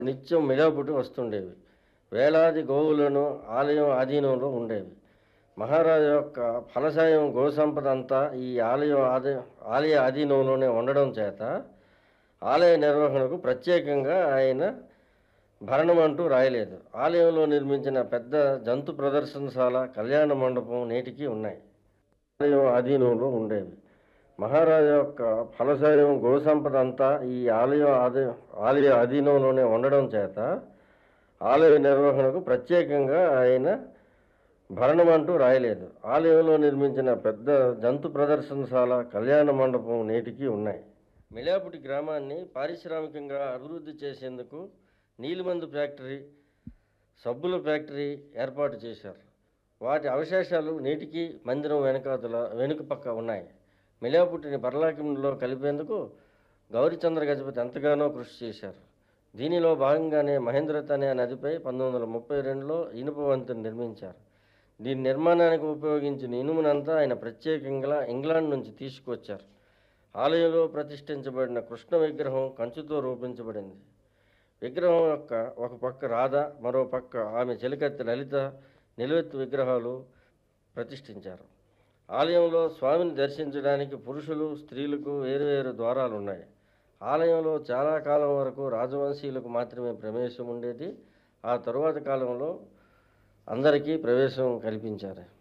నిత్యం మిలాపుటి వస్తుండేవి వేలాది గోవులను ఆలయం ఆధీనంలో ఉండేవి మహారాజు యొక్క ఫలసాయం గోసంపద అంతా ఈ ఆలయం ఆది ఆలయ ఆధీనంలోనే ఉండడం చేత ఆలయ నిర్వహణకు ప్రత్యేకంగా ఆయన భరణం అంటూ రాయలేదు ఆలయంలో నిర్మించిన పెద్ద జంతు ప్రదర్శనశాల కళ్యాణ మండపం నేటికి ఉన్నాయి ఆలయం ఆధీనంలో ఉండేవి మహారాజు యొక్క ఫలసాయం గోసంపద అంతా ఈ ఆలయం ఆది ఆలయ అధీనంలోనే ఉండడం చేత ఆలయ నిర్వహణకు ప్రత్యేకంగా ఆయన భరణం అంటూ రాయలేదు ఆలయంలో నిర్మించిన పెద్ద జంతు ప్రదర్శనశాల కళ్యాణ మండపం నేటికి ఉన్నాయి మిలాపుటి గ్రామాన్ని పారిశ్రామికంగా అభివృద్ధి చేసేందుకు నీలిమందు ఫ్యాక్టరీ సబ్బుల ఫ్యాక్టరీ ఏర్పాటు చేశారు వాటి అవశేషాలు నేటికి మందిరం వెనుకాతల వెనుక పక్క ఉన్నాయి మిలాపుటిని పర్లాకింలో కలిపేందుకు గౌరీచంద్ర గజపతి ఎంతగానో కృషి చేశారు దీనిలో భాగంగానే మహేంద్రత్ అనే నదిపై పంతొమ్మిది వందల ముప్పై రెండులో ఇనుప వంతెన నిర్మించారు దీని నిర్మాణానికి ఉపయోగించిన ఇనుమునంతా ఆయన ప్రత్యేకంగా ఇంగ్లాండ్ నుంచి తీసుకొచ్చారు ఆలయంలో ప్రతిష్ఠించబడిన కృష్ణ విగ్రహం కంచుతో రూపించబడింది విగ్రహం యొక్క ఒక పక్క రాధ మరో పక్క ఆమె చెలికత్తి లలిత నిలువెత్తు విగ్రహాలు ప్రతిష్ఠించారు ఆలయంలో స్వామిని దర్శించడానికి పురుషులు స్త్రీలకు వేరువేరు ద్వారాలు ఉన్నాయి ఆలయంలో చాలా కాలం వరకు రాజవంశీయులకు మాత్రమే ప్రవేశం ఉండేది ఆ తరువాత కాలంలో అందరికీ ప్రవేశం కల్పించారు